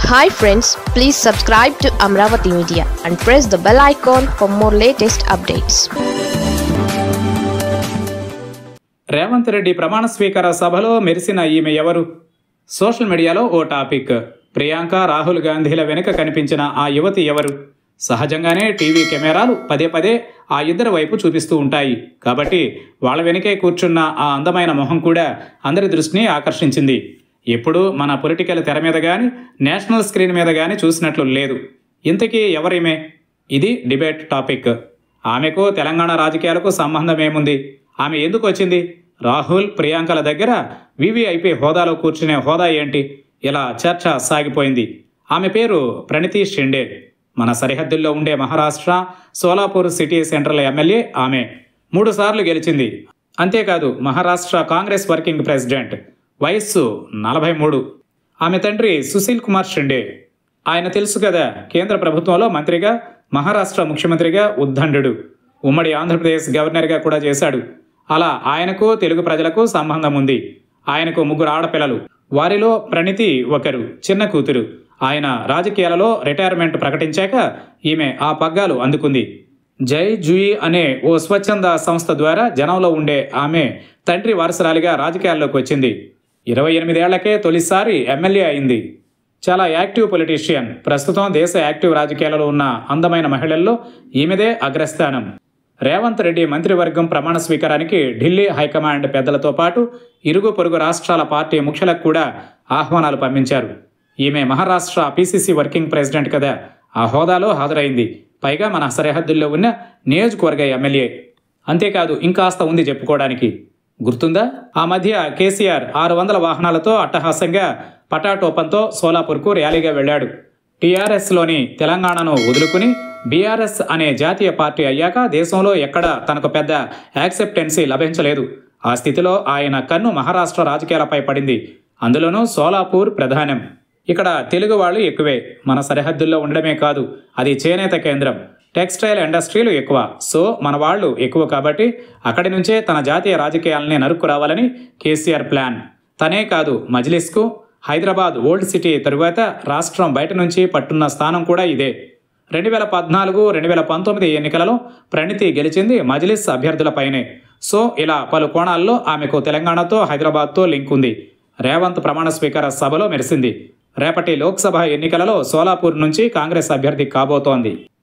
hi friends please subscribe to Amaravati media and press the bell icon for more latest updates Revanth Reddy ప్రమాణ స్వీకార సభలో మెరిసిన ఈమె ఎవరు సోషల్ మీడియాలో ఓ టాపిక్ ప్రియాంక రాహుల్ గాంధీల వెనుక కనిపించిన ఆ యువతి ఎవరు సహజంగానే టీవీ కెమెరాలు పదే పదే ఆ ఇద్దరి వైపు చూపిస్తూ ఉంటాయి కాబట్టి వాళ్ళ వెనుకే కూర్చున్న ఆ అందమైన మొహం కూడా అందరి దృష్టిని ఆకర్షించింది ఎప్పుడూ మన పొలిటికల్ తెర మీద కానీ నేషనల్ స్క్రీన్ మీద కానీ చూసినట్లు లేదు ఇంతకీ ఎవరిమే ఇది డిబేట్ టాపిక్ ఆమెకు తెలంగాణ రాజకీయాలకు సంబంధం ఏముంది ఆమె ఎందుకు వచ్చింది రాహుల్ ప్రియాంకల దగ్గర వివిఐపి హోదాలో కూర్చునే హోదా ఏంటి ఇలా చర్చ సాగిపోయింది ఆమె పేరు ప్రణితి షిండే మన సరిహద్దుల్లో ఉండే Maharashtra Solapur city central MLA ఆమె మూడుసార్లు గెలిచింది అంతేకాదు మహారాష్ట్ర కాంగ్రెస్ వర్కింగ్ ప్రెసిడెంట్ వయస్సు నలభై మూడు ఆమె తండ్రి సుశీల్ కుమార్ షిండే ఆయన తెలుసు కదా కేంద్ర ప్రభుత్వంలో మంత్రిగా మహారాష్ట్ర ముఖ్యమంత్రిగా ఉద్దండు ఉమ్మడి ఆంధ్రప్రదేశ్ గవర్నర్గా కూడా చేశాడు అలా ఆయనకు తెలుగు ప్రజలకు సంబంధం ఉంది ఆయనకు ముగ్గురు ఆడపిల్లలు వారిలో ప్రణితి ఒకరు చిన్న కూతురు ఆయన రాజకీయాలలో రిటైర్మెంట్ ప్రకటించాక ఈమె ఆ పగ్గాలు అందుకుంది జై జూయి అనే ఓ స్వచ్ఛంద సంస్థ ద్వారా జనంలో ఉండే ఆమె తండ్రి వారసురాలిగా రాజకీయాల్లోకి వచ్చింది ఇరవై ఎనిమిదేళ్లకే తొలిసారి ఎమ్మెల్యే అయింది చాలా యాక్టివ్ పొలిటీషియన్ ప్రస్తుతం దేశ యాక్టివ్ రాజకీయాలలో ఉన్న అందమైన మహిళల్లో ఈమెదే అగ్రస్థానం రేవంత్ రెడ్డి మంత్రివర్గం ప్రమాణ స్వీకారానికి ఢిల్లీ హైకమాండ్ పెద్దలతో పాటు ఇరుగు పొరుగు రాష్ట్రాల పార్టీ ముఖ్యులకు కూడా ఆహ్వానాలు పంపించారు ఈమె మహారాష్ట్ర పీసీసీ వర్కింగ్ ప్రెసిడెంట్ కదా ఆ హోదాలో హాజరైంది పైగా మన సరిహద్దుల్లో ఉన్న నియోజకవర్గ ఎమ్మెల్యే అంతేకాదు ఇంకాస్త ఉంది చెప్పుకోవడానికి గుర్తుందా ఆ మధ్య కేసీఆర్ ఆరు వందల వాహనాలతో అట్టహాసంగా పటాటోపంతో సోలాపూర్కు ర్యాలీగా వెళ్ళాడు టీఆర్ఎస్లోని తెలంగాణను వదులుకుని బీఆర్ఎస్ అనే జాతీయ పార్టీ అయ్యాక దేశంలో ఎక్కడ తనకు పెద్ద యాక్సెప్టెన్సీ లభించలేదు ఆ స్థితిలో ఆయన కన్ను మహారాష్ట్ర రాజకీయాలపై పడింది అందులోనూ సోలాపూర్ ప్రధానం ఇక్కడ తెలుగు వాళ్ళు ఎక్కువే మన సరిహద్దుల్లో ఉండడమే కాదు అది చేనేత కేంద్రం టెక్స్టైల్ ఇండస్ట్రీలు ఎక్కువ సో మన వాళ్ళు ఎక్కువ కాబట్టి అక్కడి నుంచే తన జాతీయ రాజకీయాలని నరుక్కు రావాలని కేసీఆర్ ప్లాన్ తనే కాదు మజ్లిస్కు హైదరాబాద్ ఓల్డ్ సిటీ తరువాత రాష్ట్రం బయట నుంచి పట్టున్న స్థానం కూడా ఇదే రెండు వేల పద్నాలుగు రెండు వేల పంతొమ్మిది ఎన్నికలలో ప్రణితి గెలిచింది మజ్లిస్ అభ్యర్థులపైనే సో ఇలా పలు కోణాల్లో ఆమెకు తెలంగాణతో హైదరాబాద్తో లింక్ ఉంది రేవంత్ ప్రమాణ స్వీకార సభలో మెరిసింది రేపటి లోక్సభ ఎన్నికలలో సోలాపూర్ నుంచి కాంగ్రెస్ అభ్యర్థి కాబోతోంది